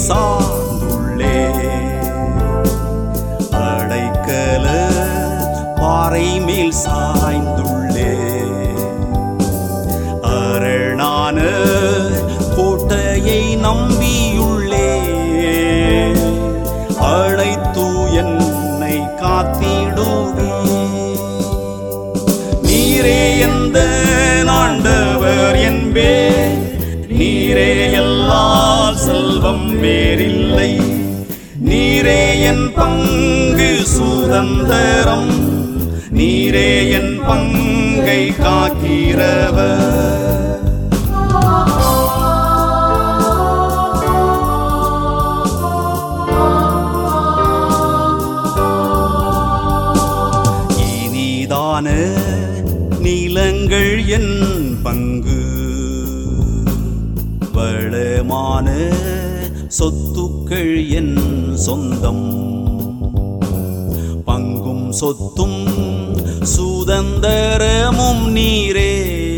சார்ந்துள்ளே அடைக்கல பாறை மேல் சாய்ந்துள்ளே அரணான கோட்டையை நம்பியுள்ளே அழைத்து என்னை காத்திடுவே நீரே எந்த ஆண்டவர் என்பே நீரே எல்லா செல்வம் வேறில்லை நீரே என் பங்கு சுதந்திரம் நீரே என் பங்கை காக்கிறவர் இனிதான நிலங்கள் என் பங்கு வளமான சொத்துக்கள் என் சொந்தம் பங்கும் சொத்தும் சுதந்திரமும் நீரே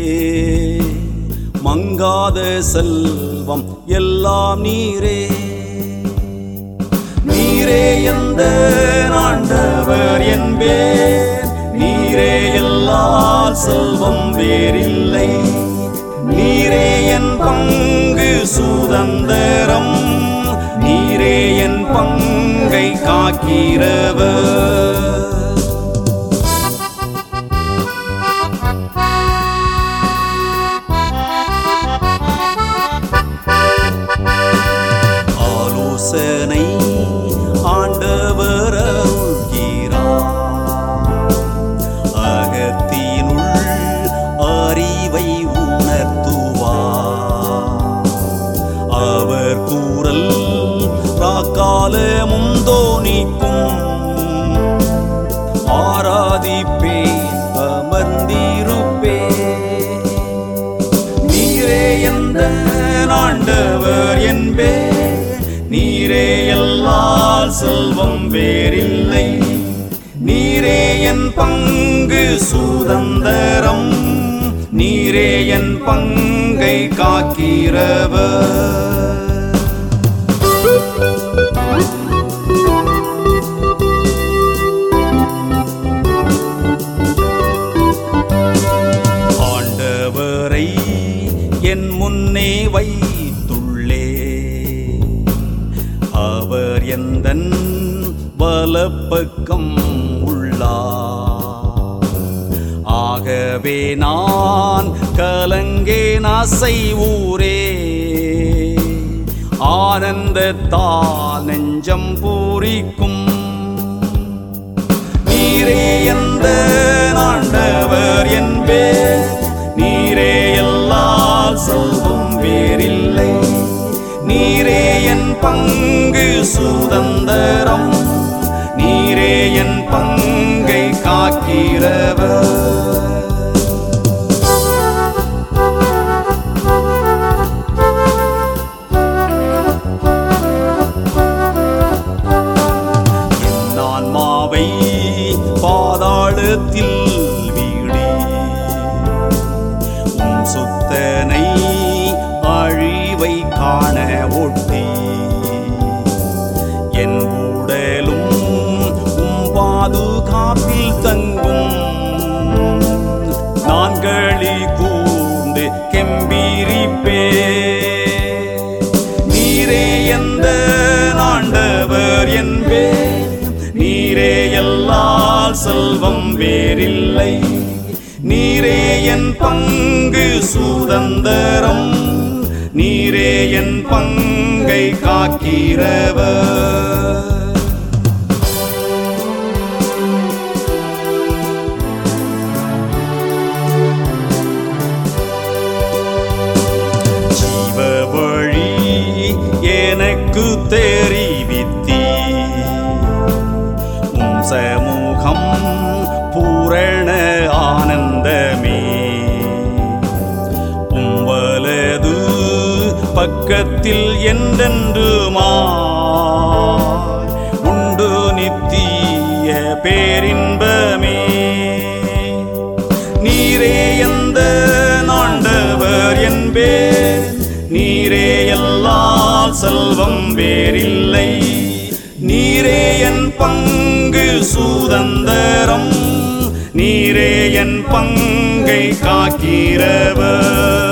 மங்காத செல்வம் எல்லாம் நீரே நீரே எந்த ஆண்டவர் என்பே நீரே எல்லா செல்வம் வேறில்லை நீரே என் பங்கு சுதந்திரம் நீரே என் பங்கை காக்கிறவர் ஆலோசனை ஆண்டவர் அருள்கிறார் அகத்தினுள் அறிவை உணர்த்துவார் அவர் கூறல் ராக்காலமும் தோணிக்கும் ஆராதிப்பே அமர்ந்திருப்பே நீரே எந்த ஆண்டவர் என்பே நீரே எல்லா செல்வம் வேறில்லை நீரே என் பங்கு சுதந்திரம் நீரே என் பங்கை காக்கிறவர் ஆண்டவரை என் முன்னே வைத்துள்ளே அவர் எந்தன் வலப்பக்கம் உள்ளார் ஆகவே நான் கலங்கேன் ஆசை ஊரே ஆனந்தத்தால் நெஞ்சம் பூரிக்கும் நீரே எந்த ஆண்டவர் என்பே நீரே எல்லா செல்வம் வேறில்லை நீரே என் பங்கு சுதந்திரம் நீரே என் பங்கை காக்கிறவர் என் ஆன்மாவை பாதாளத்தில் வீடி உம் சொத்தனை அழிவை காண ஒட்டி என் உடலும் உம் பாதுகாப்பில் தங்கும் நான் களி கூர்ந்து கெம்பீரிப்பே நீரே எந்த ஆண்டவர் என்பே நீரே எல்லா செல்வம் வேறில்லை நீரே என் பங்கு சுதந்திரம் நீரே என் பங்கை காக்கிறவர் ஜீவ வழி எனக்கு தெரிவித்தீ உம் சமூகம் பூரண ஆனந்தமே உம் வலது பக்கத்தில் என்றென்றுமா உண்டு நித்திய பேரின்பமே நீரே எந்த ஆண்டவர் என்பே நீரே எல்லா செல்வம் வேறில்லை நீரே என் பங்கு சுதந்தரம் நீரே என் பங்கை காக்கிறவர்